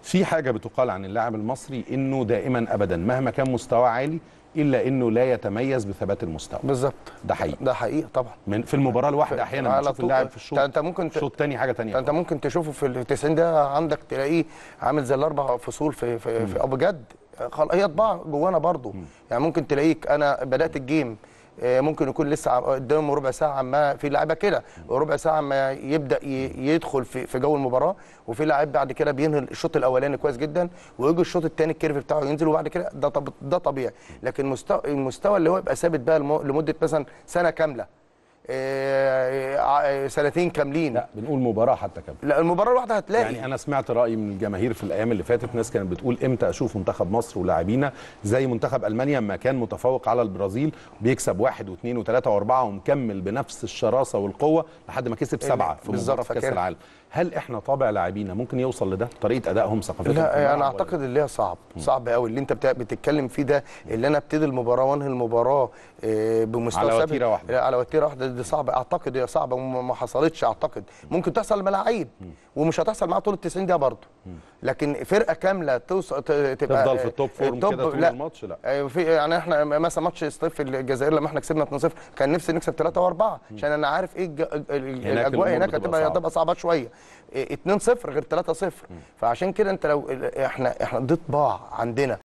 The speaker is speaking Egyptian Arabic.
في حاجه بتقال عن اللاعب المصري انه دائما ابدا مهما كان مستواه عالي الا انه لا يتميز بثبات المستوى بالظبط ده حقيقي ده حقيقي طبعا من في المباراه الواحده احيانا على بتشوف طول. اللاعب في الشوط انت ممكن ت- الشوط الثاني حاجه ثانيه انت ممكن تشوفه في ال 90 دقيقه عندك تلاقيه عامل زي الاربع فصول في في, في بجد خل... هي طباع جوانا برضو يعني ممكن تلاقيك انا بدات الجيم آه، ممكن يكون لسه ع- قدامه ربع ساعه ما في لعيبه كده ربع ساعه ما يبدا ي- يدخل في في جو المباراه وفي لعيب بعد كده بينهي الشوط الاولاني كويس جدا ويجي الشوط الثاني الكيرف بتاعه ينزل وبعد كده ده طب ده طبيعي لكن مستوى المستوى اللي هو يبقى ثابت بقى لم- لمده مثلا سنه كامله آه، آه، سنتين كاملين لا بنقول مباراه حتى كمان لا المباراه الواحده هتلاقي يعني انا سمعت راي من الجماهير في الايام اللي فاتت ناس كانت بتقول امتى اشوف منتخب مصر ولاعبينا زي منتخب المانيا ما كان متفوق على البرازيل بيكسب واحد واثنين وثلاثه واربعه ومكمل بنفس الشراسه والقوه لحد ما كسب سبعه في بالظبط، مباراه في كاس فاكرها. العالم هل احنا طابع لاعبينا ممكن يوصل لده طريقه ادائهم ثقافتهم في لا الملعب انا ولا- اعتقد اللي هي صعب صعب قوي اللي انت بتا- بتتكلم فيه ده اللي انا ابتدي المباراه وانهي المباراه آه، بمستوى على ثابت. وتيرة واحدة. لا، على وتيره واحده دي صعبه اعتقد هي صعبه وما ما حصلتش اعتقد ممكن تحصل ملاعيب ومش هتحصل معاها طول ال 90 دقيقه برضه لكن فرقه كامله توصل ت- تبقى تفضل في التوب فورم التوب- كده طول لا. الماتش لا آه، في يعني احنا مثلا ماتش الصيف الجزائر لما احنا كسبنا 2-0 كان نفسي نكسب 3 و4 عشان انا عارف ايه الج- ال- ال- الاجواء الأمور هناك بتبقى هتبقى صعبة. هتبقى صعبه شويه إيه، 2-0 غير 3-0 فعشان كده انت لو احنا احنا دي طباع عندنا